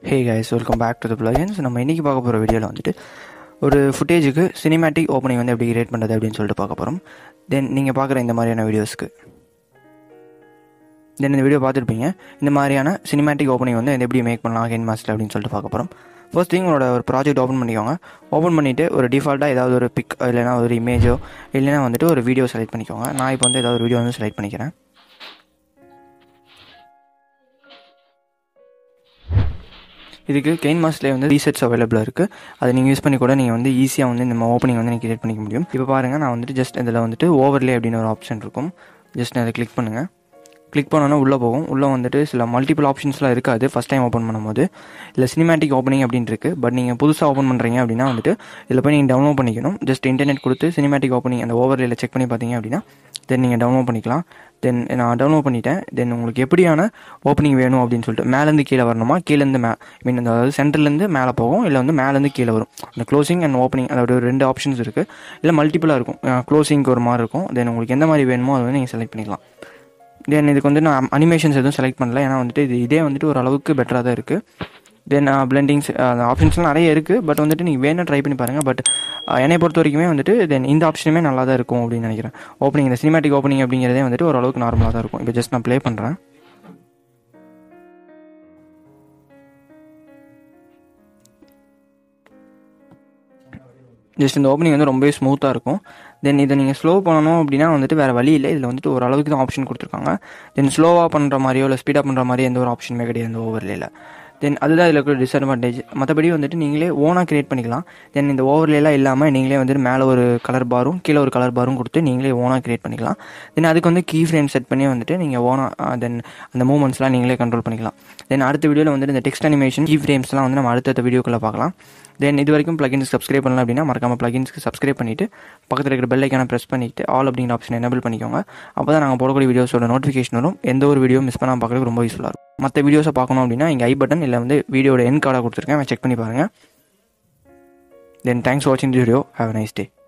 hey guys welcome back to the plugins நம்ம இன்றைக்கி பார்க்க போகிற வீடியோவில் வந்துட்டு ஒரு ஃபுட்டேஜுக்கு சினிமேட்டிக் ஓப்பனிங் வந்து எப்படி கிரியேட் பண்ணுறது அப்படின்னு சொல்லிட்டு பார்க்க போகிறோம் தென் நீங்கள் பார்க்குற இந்த மாதிரியான வீடியோஸ்க்கு தென் இந்த வீடியோ பார்த்துருப்பீங்க இந்த மாதிரியான சினிமேட்டிக் ஓப்பனிங் வந்து எப்படி மேக் பண்ணலாம் கென் மாஸ்டர் அப்படின்னு சொல்லிட்டு பார்க்க போகிறோம் ஃபர்ஸ்ட் திங் உங்களோட ஒரு ப்ராஜெக்ட் ஓப்பன் பண்ணிக்கோங்க ஓப்பன் பண்ணிவிட்டு ஒரு டிஃபால்ட்டாக ஏதாவது ஒரு பிக் இல்லைனா ஒரு இமேஜோ இல்லைனா வந்துட்டு ஒரு வீடியோ செலக்ட் பண்ணிக்கோங்க நான் இப்போ வந்து ஏதாவது ஒரு வீடியோ வந்து செலக்ட் பண்ணிக்கிறேன் இதுக்கு கெயின் மாஸ்ட்லேயே வந்து ரீசெட்ஸ் அவைலபிளாக இருக்குது அதை நீங்கள் யூஸ் பண்ணி கூட நீங்கள் வந்து ஈஸியாக வந்து இந்த ஓப்பனிங் வந்து நீங்கள் கிரியேட் பண்ணிக்க முடியும் இப்போ பாருங்கள் நான் வந்துட்டு ஜஸ்ட் இதில் வந்துட்டு ஓவர்லே அப்படின்னு ஒரு ஆப்ஷன் இருக்கும் ஜஸ்ட் அதை கிளிக் பண்ணுங்கள் கிளிக் பண்ணோன்னா உள்ளே போகும் உள்ளே வந்துட்டு சில மல்டிபிள் ஆப்ஷன்ஸ்லாம் இருக்காது ஃபஸ்ட் டைம் ஓப்பன் பண்ணும்போது இல்லை சினிமேட்டிக் ஓப்பனிங் அப்படின்ட்டு இருக்குது பட் நீங்கள் புதுசாக ஓப்பன் பண்ணுறீங்க அப்படின்னா வந்துட்டு இதில் போய் நீங்கள் டவுன்லோட் பண்ணிக்கணும் ஜஸ்ட் இன்டர்நெட் கொடுத்து சினிமேட்டிக் ஓப்பனிங் அந்த ஓவர்லேயில் செக் பண்ணி பார்த்தீங்க அப்படின்னா தென் நீங்கள் டவுன்லோட் பண்ணிக்கலாம் தென் நான் டவுன்லோட் பண்ணிட்டேன் தென் உங்களுக்கு எப்படியான ஓப்பனிங் வேணும் அப்படின்னு சொல்லிட்டு மேலேருந்து கீழே வரணுமா கீழேருந்து மே மீன் அதாவது சென்டர்லேருந்து மேலே போகும் இல்லை வந்து மேலேருந்து கீழே வரும் அந்த க்ளோசிங் அண்ட் ஓப்பனிங் அதாவது ஒரு ரெண்டு ஆப்ஷன்ஸ் இருக்குது இல்லை மல்டிபிளாக இருக்கும் க்ளோசிங்க்கு ஒரு மாதிரி இருக்கும் தென் உங்களுக்கு எந்த மாதிரி வேணுமோ அதை வந்து நீங்கள் செலக்ட் பண்ணிக்கலாம் தென் இதுக்கு வந்து நான் அனிமேஷன்ஸ் எதுவும் செலக்ட் பண்ணல ஏன்னா வந்துட்டு இது இதே வந்துட்டு ஒரு அளவுக்கு பெட்டராக தான் இருக்குது தென் பிளெண்டிங்ஸ் அந்த ஆப்ஷன்ஸ்லாம் நிறைய இருக்குது பட் வந்துட்டு நீங்கள் வேணும் ட்ரை பண்ணி பாருங்கள் பட் என்னை பொறுத்த வரைக்குமே வந்துட்டு தென் இந்த ஆப்ஷனுமே நல்லா தான் இருக்கும் அப்படின்னு நினைக்கிறேன் ஓப்பனிங் இந்த சினிமேட்டிக் ஓப்பனிங் அப்படிங்கிறதே வந்துட்டு ஓரளவுக்கு நார்மலாக தான் இருக்கும் இப்போ ஜஸ்ட் நான் ப்ளே பண்ணுறேன் ஜஸ்ட் இந்த ஓப்பனிங் வந்து ரொம்பவே ஸ்மூத்தாக இருக்கும் தென் இதை நீங்கள் ஸ்லோ பண்ணணும் அப்படின்னா வந்துட்டு வேறு வழி இல்லை இதில் வந்துட்டு ஒரு அளவுக்கு தான் ஆப்ஷன் கொடுத்துருக்காங்க தென் ஸ்லோவாக பண்ணுற மாதிரியோ இல்லை ஸ்பீடாக பண்ணுற மாதிரி எந்த ஒரு ஆப்ஷனுமே கிடையாது இந்த ஓவர்லேயில் தென் அதுதான் இதில் இருக்கிற டிஸ்அட்வான்டேஜ் மற்றபடி வந்துட்டு நீங்களே ஓனாக கிரியேட் பண்ணிக்கலாம் தென் இந்த ஓவர்லேலாம் இல்லாமல் நீங்களே வந்துட்டு மேலே ஒரு கலர் பாரும் கீழே ஒரு கலர் பாரும் கொடுத்து நீங்களே ஓனாக கிரியேட் பண்ணிக்கலாம் தென் அதுக்கு வந்து கீ ஃப்ரேம் செட் பண்ணி வந்துட்டு நீங்கள் ஓனாக தென் அந்த மூமெண்ட்ஸ்லாம் நீங்களே கண்ட்ரோல் பண்ணிக்கலாம் தென் அடுத்த வீடியோவில் வந்துட்டு இந்த டெக்ஸ்ட் அனிமேஷன் கீ ஃப்ரேம்ஸ்லாம் வந்து நம்ம அடுத்தடுத்த வீடியோக்குள்ளே பார்க்கலாம் தென் இது வரைக்கும் ப்ளகின்ஸ் சப்ஸ்கிரைப் பண்ணலாம் அப்படின்னா மறக்காம ப்ளகின்ஸ்க்கு சப்ஸ்கிரைப் பண்ணிவிட்டு பக்கத்தில் இருக்கிற பெல் ஐக்கான ப்ரெஸ் பண்ணிவிட்டு ஆல் அப்படிங்கிற ஆப்ஷன் எனபிள் பண்ணிக்கோங்க அப்போ தான் நாங்கள் போடக்கூடிய வீடியோஸோட நோட்டிஃபிகேஷன் வரும் எந்த ஒரு வீடியோ மிஸ் பண்ணாமல் பார்க்கறதுக்கு ரொம்ப யூஸ்ஃபுல்லாக இருக்கும் மற்ற வீடியோஸை பார்க்கணும் அப்படின்னா இங்கே ஐ பட்டன் இல்லை வந்து வீடியோட என் கார்டாக கொடுத்துருக்கேன் செக் பண்ணி பாருங்கள் தென் தேங்க்ஸ் ஃபார் வாட்சிங் the video have nice day